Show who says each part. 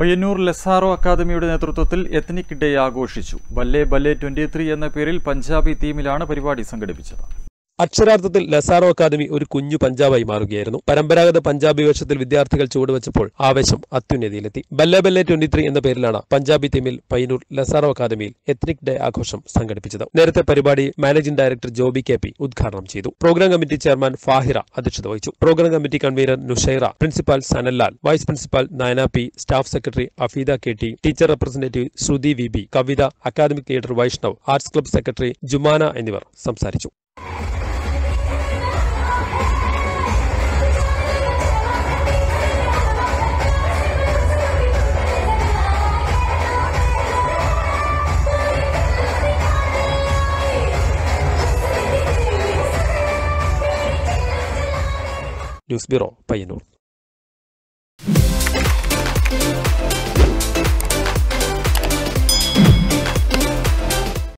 Speaker 1: പയ്യന്നൂർ ലെസാറോ അക്കാദമിയുടെ നേതൃത്വത്തിൽ ethnic day ആഘോഷിച്ചു ബല്ലെ ബല്ലെ ട്വന്റി ത്രീ എന്ന പേരിൽ പഞ്ചാബി തീമിലാണ് പരിപാടി സംഘടിപ്പിച്ചത്
Speaker 2: അക്ഷരാർത്ഥത്തിൽ ലസാറോ അക്കാദമി ഒരു കുഞ്ഞു പഞ്ചാബായി മാറുകയായിരുന്നു പരമ്പരാഗത പഞ്ചാബി വേഷത്തിൽ വിദ്യാർത്ഥികൾ ചുവടുവെച്ചപ്പോൾ ആവേശം അത്യുന്നതിയിലെത്തി ബല്ലെ ബല്ലെ ട്വന്റി ത്രീ എന്ന പേരിലാണ് പഞ്ചാബി തീമിൽ പയ്യന്നൂർ ലസാറോ അക്കാദമിയിൽ എത്നിക് ഡേ ആഘോഷം സംഘടിപ്പിച്ചത് നേരത്തെ പരിപാടി managing director Joby K P ഉദ്ഘാടനം ചെയ്തു പ്രോഗ്രാം കമ്മിറ്റി ചെയർമാൻ ഫാഹിറ അധ്യക്ഷത വഹിച്ചു programme committee convener Nushaira principal Sanallal vice principal Nayana P staff secretary Afeeda K T teacher representative Shruthi V B Kavitha academic leader Vaishnav arts club secretary Jumana എന്നിവർ സംസാരിച്ചു ന്യൂസ് ബ്യൂറോ പയ്യന്നൂർ